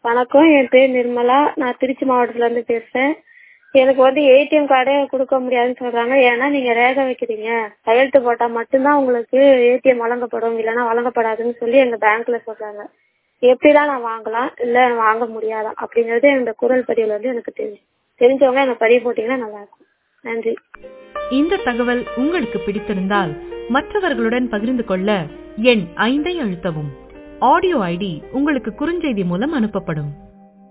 வணக்கம் என் பேர் நிர்மலா நான் திருச்சி மாவட்டத்துல இருந்து பேசுறேன் எனக்கு வந்து ஏடிஎம் கார்டே கொடுக்க முடியாதுன்னு சொல்றாங்க ஏன்னா நீங்க ரேகை வைக்கிறீங்க கையெழுத்து போட்டா மட்டும்தான் உங்களுக்கு ஏடிஎம் வழங்கப்படும் இல்லைன்னா வழங்கப்படாதுன்னு சொல்லி எங்க பேங்க்ல சொல்றாங்க எப்படிலாம் நான் வாங்கலாம் இல்ல வாங்க முடியாதா அப்படிங்கறது இந்த குரல் பதிவுல வந்து எனக்கு தெரியும் தெரிஞ்சவங்க எனக்கு பதிவு போட்டீங்கன்னா நல்லா இருக்கும் நன்றி இந்த தகவல் உங்களுக்கு பிடித்திருந்தால் மற்றவர்களுடன் பகிர்ந்து கொள்ள எண் ஐந்தை அழுத்தவும் ஆடியோ ஐடி உங்களுக்கு குறுஞ்செய்தி மூலம் அனுப்பப்படும்